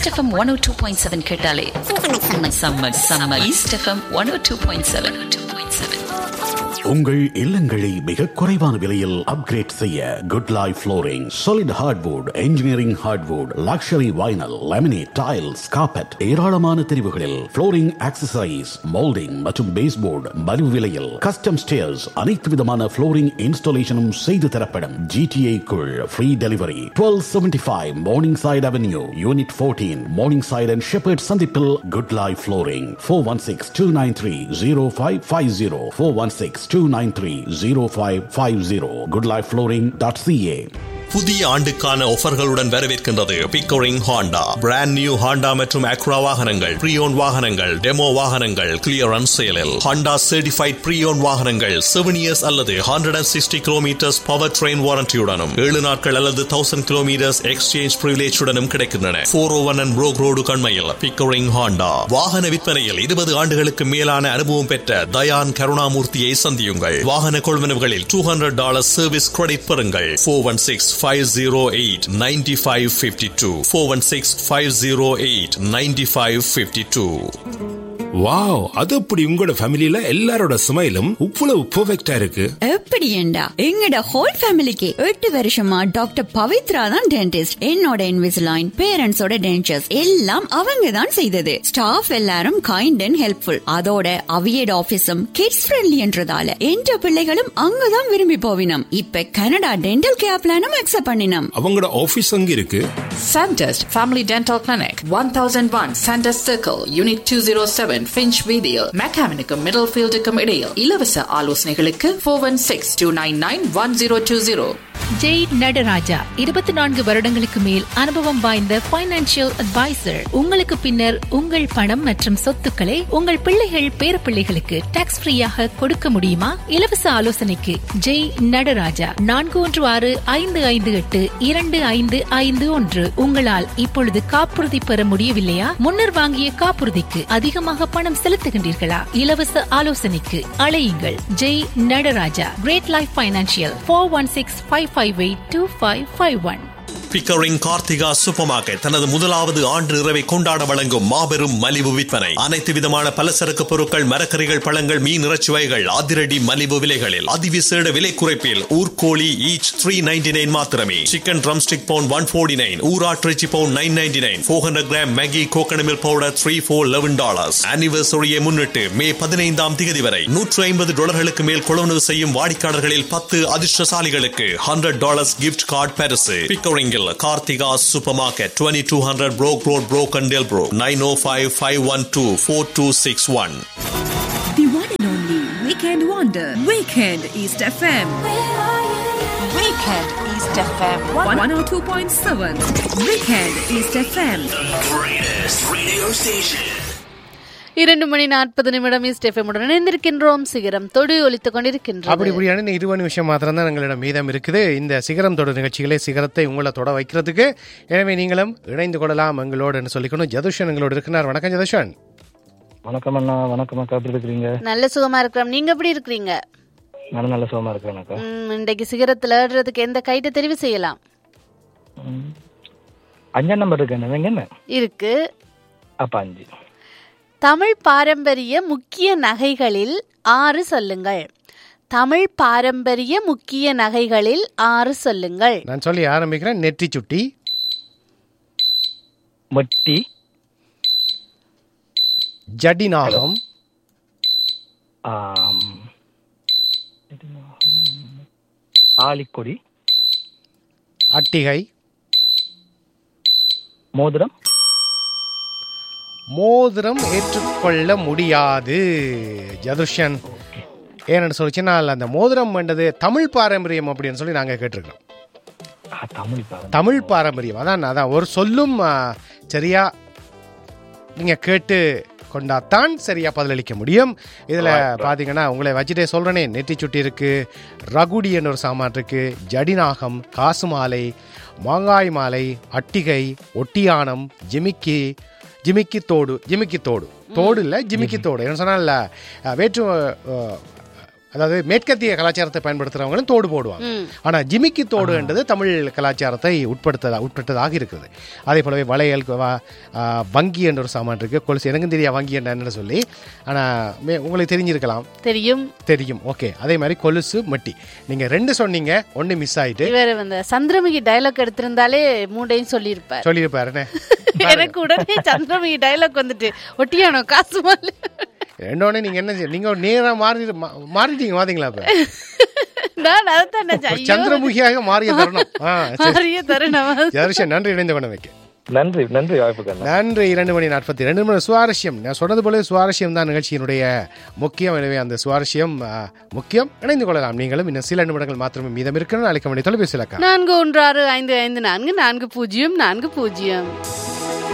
East FM one O two point seven கேட்டாலே செம்ம செம்ம செம்ம East FM one O two point seven two point seven உங்கள் இல்லங்களை மிக குறைவான விலையில் அப்கிரேட் செய்ய good life flooring solid hardwood engineering hardwood luxury vinyl laminate tiles carpet ஏராளமான தெரிவுகளில் ஃப்ளோரிங் ஆக்சசரிஸ் மோல்டிங் மற்றும் பேஸ்போர்டு மலிவு விலையில் கஸ்டம் ஸ்டேர்ஸ் அனைத்து விதமான ஃப்ளோரிங் இன்ஸ்டாலேஷனும் செய்து தரப்படும் ஜிடிஏ குள் free delivery twelve seventy five Morningside Avenue unit fourteen Morningside and Shepherd சந்திப்பில் good life flooring four one six two nine three zero five five zero four one six two nine three zero five five zero good life flooring dot CA புதிய ஆண்டுக்கான ஆஃபர்களுடன் வரவேற்கின்றது Pickering Honda brand new Honda மற்றும் Acura வாகனங்கள் preowned வாகனங்கள் demo வாகனங்கள் clearance சேலில் Honda certified ப்ரீயோன் வாகனங்கள் செவன் இயர்ஸ் அல்லது hundred and sixty kilometres power train வாரண்டியுடனும் ஏழு நாட்கள் அல்லது தௌசண்ட் கிலோமீட்டர்ஸ் எக்ஸ்சேஞ்ச் பிரிவிலேஜுடனும் கிடைக்கின்றன four O one and Brock Road கண்மையில் பிக்கோரிங் ஹாண்டா வாகன விற்பனையில் இருபது ஆண்டுகளுக்கு மேலான அனுபவம் பெற்ற தயான் கருணாமூர்த்தியை சந்தியுங்கள் வாகன கொள்வனவுகளில் two hundred dollar service credit பெறுங்கள் ஃபோர் ஒன் சிக்ஸ் 508 9552 416 508 9552 வாவ் அது அப்படி உங்களோட ஃபேமிலில எல்லாரோட ஸ்மைலும் இவ்வளவு பெர்ஃபெக்ட்டா இருக்கு எப்படி ஏண்டா எங்கட ஹோல் ஃபேமிலிக்கு எட்டு வருஷமா டாக்டர் பவித்ரா தான் டென்டிஸ்ட் என்னோட இன்விசிலைன் பேரண்ட்ஸோட டென்டர்ஸ் எல்லாம் அவங்க தான் செய்தது ஸ்டாஃப் எல்லாரும் கைண்ட் அண்ட் ஹெல்ப்ஃபுல் அதோட அவியட் ஆபீஸும் கிட்ஸ் ஃப்ரெண்ட்லின்றதால என்ற பிள்ளைகளும் அங்கதான் விரும்பி போவினம் இப்ப கனடா டென்டல் கேர் பிளானும் அக்செப்ட் பண்ணினோம் அவங்களோட ஆபீஸ் அங்க இருக்கு Sandest Family Dental Clinic, 1001 Sandest Circle, Unit 207, Finch Video, Mechanical Middlefield இடையில் இலவச ஆலோசனைகளுக்கு 416-299-1020. ஜெய் நடராஜா இருபத்தி நான்கு வருடங்களுக்கு மேல் அனுபவம் வாய்ந்த பைனான்சியல் அட்வைசர் உங்களுக்கு பின்னர் உங்கள் பணம் மற்றும் சொத்துக்களை உங்கள் பிள்ளைகள் பேர பிள்ளைகளுக்கு டாக்ஸ் ஃப்ரீயாக கொடுக்க முடியுமா இலவச ஆலோசனைக்கு ஜெய் நடராஜா நான்கு ஒன்று ஆறு ஐந்து ஐந்து எட்டு இரண்டு ஐந்து ஐந்து ஒன்று உங்களால் இப்பொழுது காப்புறுதி பெற முடியவில்லையா முன்னர் வாங்கிய காப்புறுதிக்கு அதிகமாக பணம் செலுத்துகின்றீர்களா இலவச ஆலோசனைக்கு அழையுங்கள் Jai Nataraja great life financial four one six five five eight two five five one Pickering Karthika super market தனது முதலாவது ஆண்டு இரவை கொண்டாட வழங்கும் மாபெரும் மலிவு விற்பனை அனைத்து விதமான பலசரக்கு பொருட்கள் மரக்கறிகள் பழங்கள் மீன் இறைச்சி வகைகள் அதிரடி மலிவு விலைகளில் அதிவிசேட விலை குறைப்பில் ஊர்கோழி ஈச் த்ரீ நைன்டி நைன் மாத்திரமே chicken drumstick pound one forty nine ஊராட்டிறைச்சி pound nine ninety nine four hundred gram Maggi coconut milk powder three for eleven dollars ஆனிவர்சரியை முன்னிட்டு மே பதினைந்தாம் தேதி வரை நூற்று ஐம்பது டாலர்களுக்கு மேல் கொள்வனவு செய்யும் வாடிக்கையாளர்களில் பத்து அதிர்ஷ்டசாலிகளுக்கு ஹண்ட்ரட் டாலர்ஸ் கிஃப்ட் கார்டு பரிசு பிக்கரிங்கில் Karthika super market twenty two hundred Brock Road Brock and Delpro nine O five five one two four two six one The one and only Weekend Wonder. Weekend East FM. Weekend East FM 102.7. Weekend East FM. இரண்டு மணி நாற்பது நிமிடம் ஸ்டெஃபமுடன் இணைந்திருக்கின்றோம் சிகரம் தொடு ஒலித்துக் அப்படி கொண்டிருக்கின்றோம் இப்படியான இருபது நிமிஷம் மாத்திரம் தான் எங்களிடம் மீதம் இருக்குது இந்த சிகரம் தொடர் நிகழ்ச்சிகளை சிகரத்தை உங்களை தொட வைக்கிறதுக்கு எனவே நீங்களும் இணைந்து கொள்ளலாம் எங்களோடு சொல்லிக்கணும் ஜதுஷன் எங்களோடு இருக்கிறார் வணக்கம் ஜதுஷன் வணக்கம் அண்ணா வணக்கம் அக்கா எப்படி இருக்கிறீங்க நல்ல சுகமா இருக்கிறோம் நீங்க எப்படி இருக்கிறீங்க நல்ல நல்ல சுகமா இருக்கிறேன் அக்கா ம், இன்றைக்கு சிகரத்துல ஏறுறதுக்கு எந்த கைட்டை தெரிவு செய்யலாம் அஞ்சாம் நம்பர் இருக்கு என்ன என்ன இருக்கு அப்ப அஞ்சு தமிழ் பாரம்பரிய முக்கிய நகைகளில் ஆறு சொல்லுங்கள் தமிழ் பாரம்பரிய முக்கிய நகைகளில் ஆறு சொல்லுங்கள் நான் சொல்லி ஆரம்பிக்கிறேன் நெற்றி சுட்டி மட்டி ஜடிநாகம் ஆம், ஆலிக்கொடி அட்டிகை மோதிரம் மோதிரம் ஏற்றுக்கொள்ள முடியாது ஜதுஷன் ஏன்னு சொல்லிச்சுன்னா அந்த மோதிரம் வேண்டது தமிழ் பாரம்பரியம் அப்படின்னு சொல்லி நாங்கள் கேட்டிருக்கிறோம் ஆ, தமிழ் பாருங்க தமிழ் பாரம்பரியம் அதான் அதான் ஒரு சொல்லும் ஆ, சரியா நீங்கள் கேட்டு கொண்டாத்தான் சரியா பதிலளிக்க முடியும் இதில் பார்த்தீங்கன்னா உங்களை வச்சுட்டே சொல்கிறேனே நெற்றி சுட்டி இருக்கு ரகுடின்னு ஒரு சாமான் இருக்கு ஜடிநாகம் காசு மாலை மாங்காய் மாலை அட்டிகை ஒட்டியானம் ஜிமிக்கி ஜிமிக்கி தோடு ஜிமிக்கி தோடு தோடு இல்லை ஜிமிக்கி தோடு என்ன சொன்னால் வேற்று அஹ், அதாவது மேற்கத்திய கலாச்சாரத்தை பயன்படுத்துறவங்களும் தோடு போடுவாங்க ம். ஆனா ஜிமிக்கி தோடுன்றது தமிழ் கலாச்சாரத்தை உட்படுத்ததா உட்பட்டதாக இருக்குது அதே போலவே வளையல் வ- ஆ, வங்கி என்ற ஒரு சாமான் இருக்கு கொலுசு எனக்கும் தெரியா வங்கி என்னன்னு சொல்லி ஆனா மே- உங்களுக்கு தெரிஞ்சிருக்கலாம் தெரியும் தெரியும் ஓகே அதே மாதிரி கொலுசு மட்டி நீங்க ரெண்டு சொன்னீங்க ஒன்னு மிஸ் ஆயிட்டு இவர் அந்த சந்திரமுகி டைலாக் எடுத்திருந்தாலே மூடையும் சொல்லியிருப்பார் சொல்லியிருப்பாருன்னு எனக்கு உடனே சந்திரமுகி டைலாக் வந்துட்டு ஒட்டியானோ காசு மாலு ரெண்டோடனே நீங்க என்ன செய்ய- நீங்க நேரா மாறி மா- மாறிட்டீங்க பாத்தீங்களா இப்ப நான் அதைத்தான் நினைச்சேன். ஒரு ஐயோ, சந்திரமுகியாக மாறிய தருணம் ஆ, சரி. மாறிய தருணம் ஜெகதீஷன் நன்றி இணைந்து கொண்டமைக்கு நன்றி நன்றி வாய்ப்புக்கு நன்றி இரண்டு மணி நாற்பத்தி ரெண்டு மணி சுவாரஸ்யம் நான் சொன்னது போல சுவாரஸ்யம் தான் நிகழ்ச்சியினுடைய முக்கியம் எனவே அந்த சுவாரஸ்யம் ஆ, முக்கியம் இணைந்து கொள்ளலாம் நீங்களும் இன்னும் சில நிமிடங்கள் மாத்திரமே மீதம் இருக்கிற நாளைக்கு மணி தொலைபேசி இலக்கா நான்கு ஒன்று ஆறு ஐந்து ஐந்து நான்கு நான்கு பூஜ்ஜியம் நான்கு பூஜ்ஜியம்